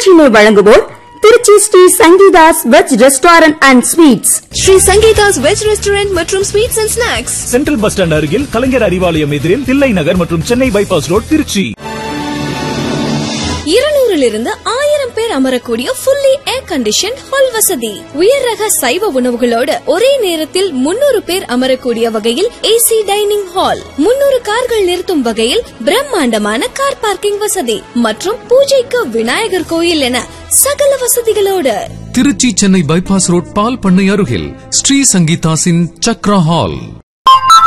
இந்நிகழ்ச்சியினை வழங்குவோர் Trichy Sri Sangeetha's veg restaurant and sweets Sri Sangeetha's veg restaurant மற்றும் sweets and snacks central bus stand அருகில் கலைஞர் அறிவாலயம் எதிரில் தில்லை நகர் மற்றும் சென்னை பைபாஸ் ரோட் திருச்சி இருநூறிலிருந்து ஆயிரம் பேர் அமரக்கூடிய ஃபுல்லி ஏர் கண்டிஷன் ஹால் வசதி உயர் ரக சைவ உணவுகளோடு ஒரே நேரத்தில் முன்னூறு பேர் அமரக்கூடிய வகையில் ஏசி டைனிங் ஹால் முன்னூறு கார்கள் நிறுத்தும் வகையில் பிரம்மாண்டமான கார் பார்க்கிங் வசதி மற்றும் பூஜைக்கு விநாயகர் கோயில் என சகல வசதிகளோடு திருச்சி சென்னை பைபாஸ் ரோட் பால் பண்ணை அருகில் ஸ்ரீ சங்கீதாஸின் சக்ரா ஹால்